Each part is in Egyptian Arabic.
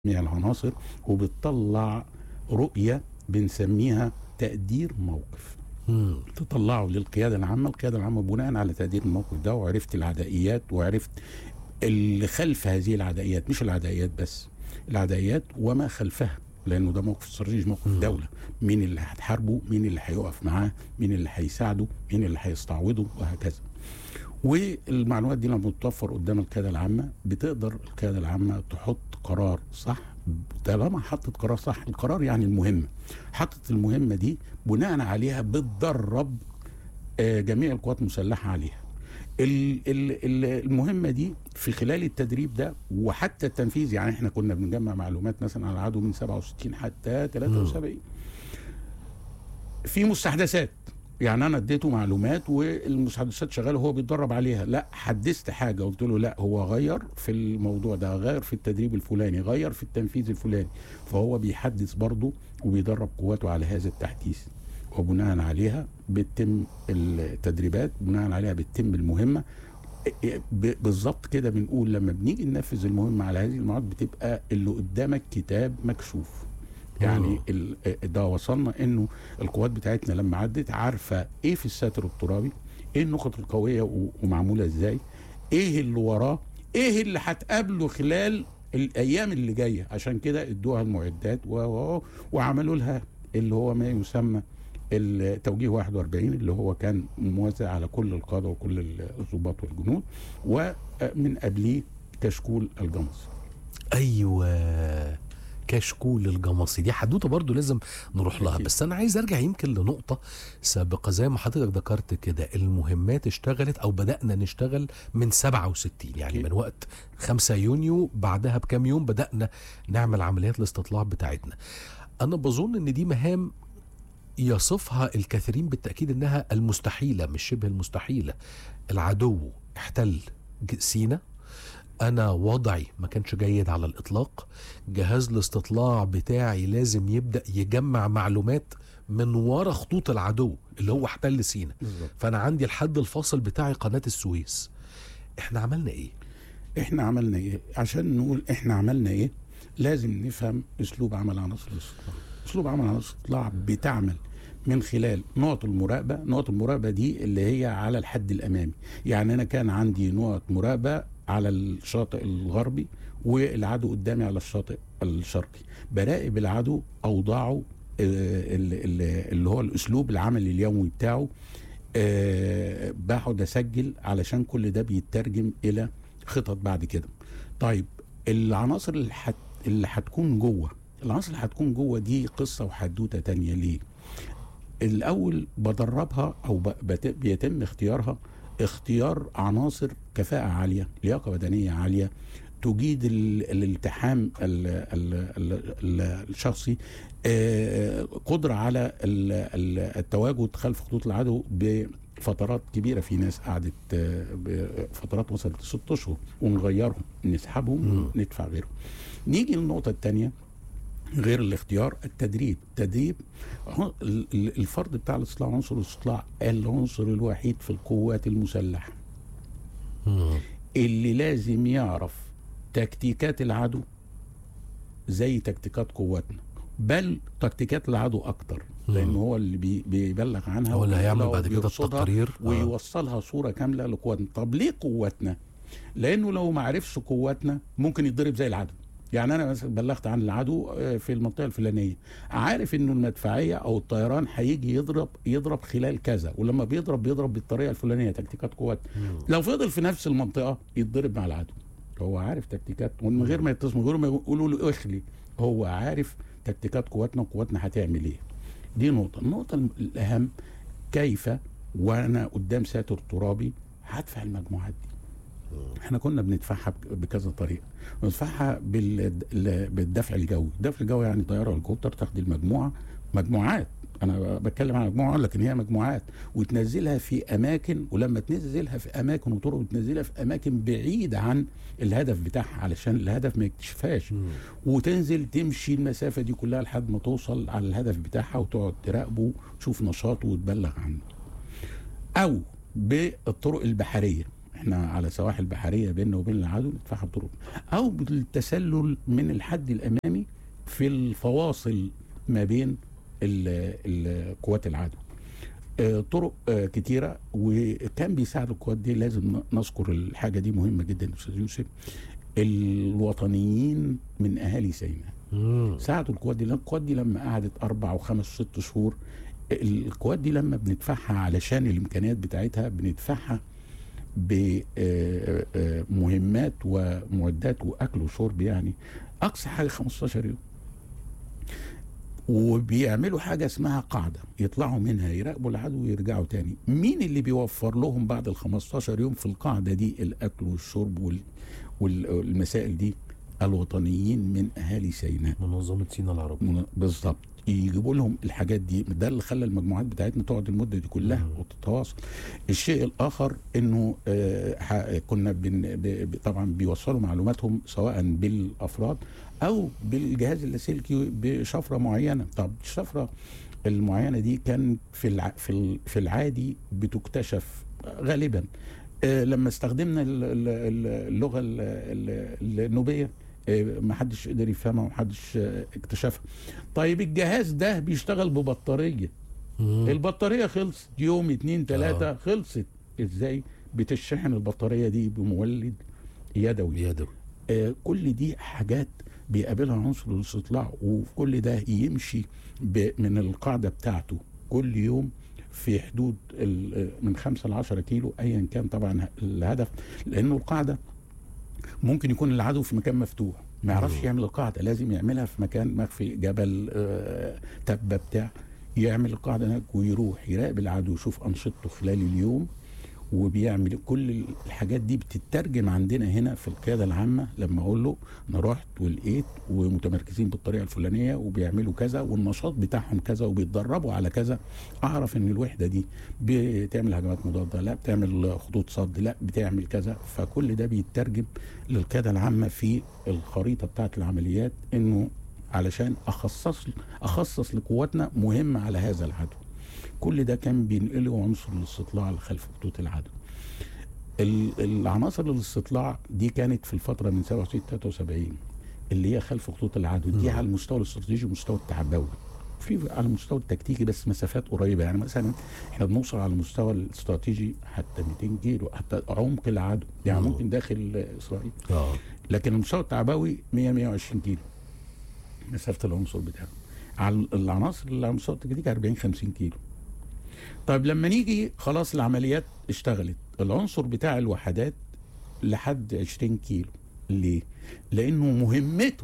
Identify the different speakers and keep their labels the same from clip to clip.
Speaker 1: جميع العناصر وبتطلع رؤية بنسميها تقدير موقف
Speaker 2: مم.
Speaker 1: تطلعه للقيادة العامة القيادة العامة بناء على تقدير الموقف ده وعرفت العدائيات وعرفت اللي خلف هذه العدائيات مش العدائيات بس العدائيات وما خلفها لانه ده موقف استراتيجي موقف
Speaker 2: مم.
Speaker 1: دوله مين اللي هتحاربه مين اللي هيقف معاه مين اللي هيساعده مين اللي هيستعوضه وهكذا والمعلومات دي لما بتتوفر قدام القياده العامه بتقدر القياده العامه تحط قرار صح طالما حطت قرار صح القرار يعني المهمه حطت المهمه دي بناء عليها بتدرب آه، جميع القوات المسلحه عليها ال- ال- ال- المهمه دي في خلال التدريب ده وحتى التنفيذ يعني احنا كنا بنجمع معلومات مثلا على العدو من 67 حتى 73 في مستحدثات يعني انا اديته معلومات والمستحدثات شغاله وهو بيتدرب عليها لا حدثت حاجه قلت له لا هو غير في الموضوع ده غير في التدريب الفلاني غير في التنفيذ الفلاني فهو بيحدث برضه وبيدرب قواته على هذا التحديث وبناء عليها بتتم التدريبات بناء عليها بتتم المهمه ب- بالظبط كده بنقول لما بنيجي ننفذ المهمه على هذه المواد بتبقى اللي قدامك كتاب مكشوف يعني ال- ده وصلنا انه القوات بتاعتنا لما عدت عارفه ايه في الساتر الترابي ايه النقط القويه و- ومعموله ازاي ايه اللي وراه ايه اللي هتقابله خلال الايام اللي جايه عشان كده ادوها المعدات و- و- وعملوا لها اللي هو ما يسمى التوجيه 41 اللي هو كان موزع على كل القاده وكل الضباط والجنود ومن قبليه كشكول الجمص
Speaker 2: ايوه كشكول الجمصي دي حدوته برضو لازم نروح لها
Speaker 1: أكيد.
Speaker 2: بس انا عايز ارجع يمكن لنقطه سابقه زي ما حضرتك ذكرت كده المهمات اشتغلت او بدانا نشتغل من 67 يعني
Speaker 1: أكيد.
Speaker 2: من وقت 5 يونيو بعدها بكام يوم بدانا نعمل عمليات الاستطلاع بتاعتنا انا بظن ان دي مهام يصفها الكثيرين بالتاكيد انها المستحيله مش شبه المستحيله العدو احتل ج- سينا انا وضعي ما كانش جيد على الاطلاق جهاز الاستطلاع بتاعي لازم يبدا يجمع معلومات من ورا خطوط العدو اللي هو احتل سينا
Speaker 1: بالظبط
Speaker 2: فانا عندي الحد الفاصل بتاعي قناه السويس احنا عملنا ايه
Speaker 1: احنا عملنا ايه عشان نقول احنا عملنا ايه لازم نفهم اسلوب عمل عناصر الاستطلاع اسلوب عمل عناصر الاستطلاع بتعمل من خلال نقط المراقبه نقط المراقبه دي اللي هي على الحد الامامي يعني انا كان عندي نقط مراقبه على الشاطئ الغربي والعدو قدامي على الشاطئ الشرقي براقب العدو اوضاعه آه، اللي, اللي اللي هو الاسلوب العملي اليومي بتاعه آه، بقعد اسجل علشان كل ده بيترجم الى خطط بعد كده طيب العناصر اللي حت اللي هتكون جوه العناصر اللي هتكون جوه دي قصه وحدوته تانية ليه الاول بدربها او ب- بت- بيتم اختيارها اختيار عناصر كفاءه عاليه لياقه بدنيه عاليه تجيد ال- الالتحام ال- ال- ال- ال- الشخصي آه، قدره على ال- ال- التواجد خلف خطوط العدو بفترات كبيره في ناس قعدت آه، بفترات وصلت ست اشهر ونغيرهم نسحبهم وندفع غيرهم نيجي للنقطه الثانيه غير الاختيار التدريب التدريب هو ال- ال- الفرد بتاع الاستطلاع عنصر الاستطلاع العنصر الوحيد في القوات المسلحه
Speaker 2: مم.
Speaker 1: اللي لازم يعرف تكتيكات العدو زي تكتيكات قواتنا بل تكتيكات العدو اكتر لان
Speaker 2: مم.
Speaker 1: هو اللي بي بيبلغ عنها
Speaker 2: هو اللي هيعمل
Speaker 1: وبيقولها
Speaker 2: بعد كده
Speaker 1: وبيرصدها
Speaker 2: التقارير آه.
Speaker 1: ويوصلها صوره كامله لقواتنا طب ليه قواتنا لانه لو ما عرفش قواتنا ممكن يتضرب زي العدو يعني انا مثلا بلغت عن العدو آه، في المنطقه الفلانيه عارف انه المدفعيه او الطيران هيجي يضرب يضرب خلال كذا ولما بيضرب بيضرب بالطريقه الفلانيه تكتيكات قوات
Speaker 2: مم.
Speaker 1: لو فضل في نفس المنطقه يتضرب مع العدو هو عارف تكتيكات ومن غير ما يتصل من غير ما يقولوا له اخلي هو عارف تكتيكات قواتنا وقواتنا هتعمل ايه دي نقطه النقطه الم- الاهم كيف وانا قدام ساتر ترابي هدفع المجموعات دي احنا كنا بندفعها بك- بكذا طريقه بندفعها بال- ال- بالدفع الجوي الدفع الجوي يعني طياره هليكوبتر تاخد المجموعه مجموعات انا بتكلم عن مجموعه لكن هي مجموعات وتنزلها في اماكن ولما تنزلها في اماكن وطرق وتنزلها في اماكن بعيده عن الهدف بتاعها علشان الهدف ما يكتشفهاش
Speaker 2: مم.
Speaker 1: وتنزل تمشي المسافه دي كلها لحد ما توصل على الهدف بتاعها وتقعد تراقبه تشوف نشاطه وتبلغ عنه او بالطرق البحريه احنا على سواحل بحريه بيننا وبين العدو ندفعها بطرق او بالتسلل من الحد الامامي في الفواصل ما بين ال- ال- قوات العدو آه، طرق آه، كتيره وكان بيساعد القوات دي لازم ن- نذكر الحاجه دي مهمه جدا يا استاذ يوسف الوطنيين من اهالي سيناء
Speaker 2: مم.
Speaker 1: ساعدوا القوات دي لأن القوات دي لما قعدت اربع وخمس وست شهور القوات دي لما بندفعها علشان الامكانيات بتاعتها بندفعها بمهمات ومعدات واكل وشرب يعني اقصى حاجه 15 يوم وبيعملوا حاجه اسمها قاعده يطلعوا منها يراقبوا العدو ويرجعوا تاني مين اللي بيوفر لهم بعد ال 15 يوم في القاعده دي الاكل والشرب وال- وال- والمسائل دي الوطنيين من اهالي سيناء
Speaker 2: منظمه سينا العربيه
Speaker 1: من- بالظبط يجيبوا لهم الحاجات دي ده اللي خلى المجموعات بتاعتنا تقعد المده دي كلها
Speaker 2: مم.
Speaker 1: وتتواصل الشيء الاخر انه آه، ح- كنا بن ب- ب- طبعا بيوصلوا معلوماتهم سواء بالافراد او بالجهاز اللاسلكي بشفره معينه طب الشفره المعينه دي كان في الع... في ال- في العادي بتكتشف غالبا آه، لما استخدمنا ال- ال- ال- اللغه ال- ال- النوبيه آه، ما حدش قدر يفهمها وما حدش آه، اكتشفها طيب الجهاز ده بيشتغل ببطاريه
Speaker 2: مم.
Speaker 1: البطاريه خلصت يوم اتنين تلاته
Speaker 2: آه.
Speaker 1: خلصت ازاي بتشحن البطاريه دي بمولد يدوي
Speaker 2: يدوي
Speaker 1: آه كل دي حاجات بيقابلها عنصر الاستطلاع وكل ده يمشي ب- من القاعده بتاعته كل يوم في حدود ال- من 5 ل 10 كيلو ايا كان طبعا الهدف لانه القاعده ممكن يكون العدو في مكان مفتوح ما يعرفش
Speaker 2: مم.
Speaker 1: يعمل القاعده لازم يعملها في مكان مخفي جبل آه، تبه بتاع يعمل القاعده هناك ويروح يراقب العدو يشوف انشطته خلال اليوم وبيعمل كل الحاجات دي بتترجم عندنا هنا في القياده العامه لما اقول له انا رحت ولقيت ومتمركزين بالطريقه الفلانيه وبيعملوا كذا والنشاط بتاعهم كذا وبيتدربوا على كذا اعرف ان الوحده دي بتعمل هجمات مضاده لا بتعمل خطوط صد لا بتعمل كذا فكل ده بيترجم للقياده العامه في الخريطه بتاعه العمليات انه علشان اخصص اخصص لقواتنا مهمه على هذا العدو كل ده كان بينقله عنصر الاستطلاع لخلف خطوط العدو ال- العناصر الاستطلاع دي كانت في الفتره من 67 73 اللي هي خلف خطوط العدو دي
Speaker 2: مم.
Speaker 1: على المستوى الاستراتيجي والمستوى التعبوي في على المستوى التكتيكي بس مسافات قريبه يعني مثلا احنا بنوصل على المستوى الاستراتيجي حتى 200 كيلو حتى عمق العدو يعني
Speaker 2: مم.
Speaker 1: ممكن داخل اسرائيل
Speaker 2: اه
Speaker 1: لكن المستوى التعبوي 100 120 كيلو مسافه العنصر بتاعه على العناصر اللي على المستوى التكتيكي 40 50 كيلو طيب لما نيجي خلاص العمليات اشتغلت العنصر بتاع الوحدات لحد 20 كيلو ليه؟ لانه مهمته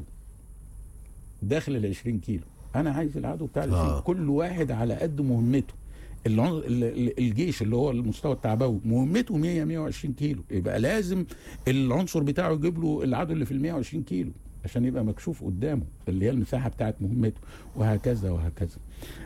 Speaker 1: داخل ال 20 كيلو انا عايز العدو بتاع ال 20
Speaker 2: آه.
Speaker 1: كل واحد على قد مهمته العن- ال- ال- الجيش اللي هو المستوى التعبوي مهمته 100 120 كيلو يبقى لازم العنصر بتاعه يجيب له العدو اللي في ال 120 كيلو عشان يبقى مكشوف قدامه اللي هي المساحه بتاعت مهمته وهكذا وهكذا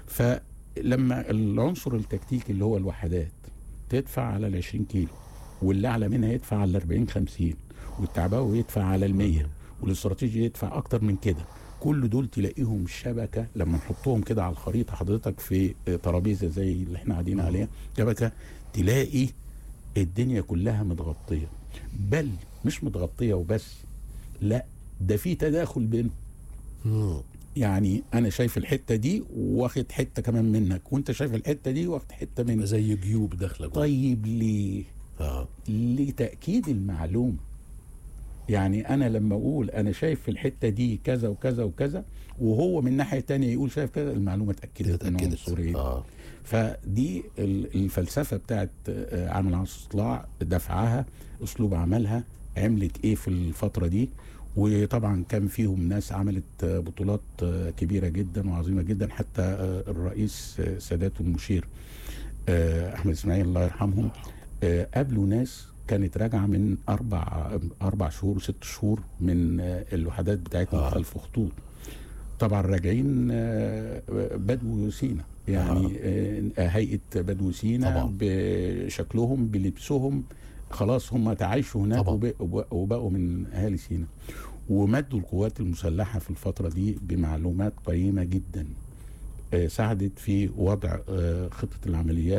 Speaker 1: فلما العنصر التكتيكي اللي هو الوحدات تدفع على ال 20 كيلو واللي اعلى منها يدفع على ال 40 50 والتعبوي يدفع على ال 100 والاستراتيجي يدفع اكتر من كده كل دول تلاقيهم شبكه لما نحطهم كده على الخريطه حضرتك في ترابيزه زي اللي احنا قاعدين عليها شبكه تلاقي الدنيا كلها متغطيه بل مش متغطيه وبس لا ده في تداخل بينهم
Speaker 2: مم.
Speaker 1: يعني انا شايف الحته دي واخد حته كمان منك وانت شايف الحته دي واخد حته منك
Speaker 2: زي جيوب داخله جوه.
Speaker 1: طيب ليه
Speaker 2: اه
Speaker 1: لتاكيد المعلومه يعني انا لما اقول انا شايف في الحته دي كذا وكذا وكذا وهو من ناحيه تانية يقول شايف كذا المعلومه اتاكدت ان
Speaker 2: اتاكدت
Speaker 1: عنصريه
Speaker 2: اه
Speaker 1: فدي ال- الفلسفه بتاعت آه، عمل عن استطلاع دفعها اسلوب عملها عملت ايه في الفتره دي وطبعا كان فيهم ناس عملت آه، بطولات آه، كبيره جدا وعظيمه جدا حتى آه، الرئيس آه، سادات المشير آه، احمد اسماعيل الله يرحمهم آه، قابلوا ناس كانت راجعه من اربع اربع شهور وست شهور من آه، الوحدات بتاعتنا
Speaker 2: آه.
Speaker 1: خلف خطوط طبعا راجعين آه، بدو سينا يعني آه، هيئه بدو سينا
Speaker 2: طبعا.
Speaker 1: بشكلهم بلبسهم خلاص هم تعايشوا هناك
Speaker 2: طبعا.
Speaker 1: وب- وب- وبقوا من اهالي سينا ومدوا القوات المسلحه في الفتره دي بمعلومات قيمه جدا آه، ساعدت في وضع آه، خطه العمليات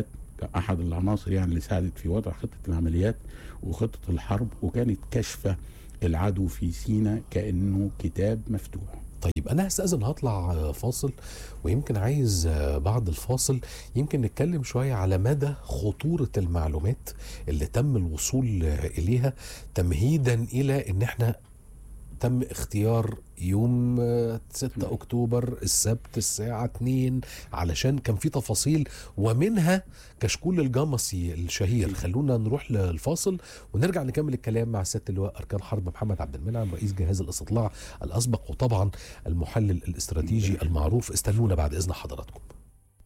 Speaker 1: احد العناصر يعني اللي ساعدت في وضع خطه العمليات وخطه الحرب وكانت كشف العدو في سينا كانه كتاب مفتوح
Speaker 2: طيب انا هستاذن هطلع فاصل ويمكن عايز بعد الفاصل يمكن نتكلم شويه على مدى خطوره المعلومات اللي تم الوصول اليها تمهيدا الى ان احنا تم اختيار يوم 6 اكتوبر السبت الساعه 2 علشان كان في تفاصيل ومنها كشكول الجمصي الشهير خلونا نروح للفاصل ونرجع نكمل الكلام مع سياده اللواء اركان حرب محمد عبد المنعم رئيس جهاز الاستطلاع الاسبق وطبعا المحلل الاستراتيجي المعروف استنونا بعد اذن حضراتكم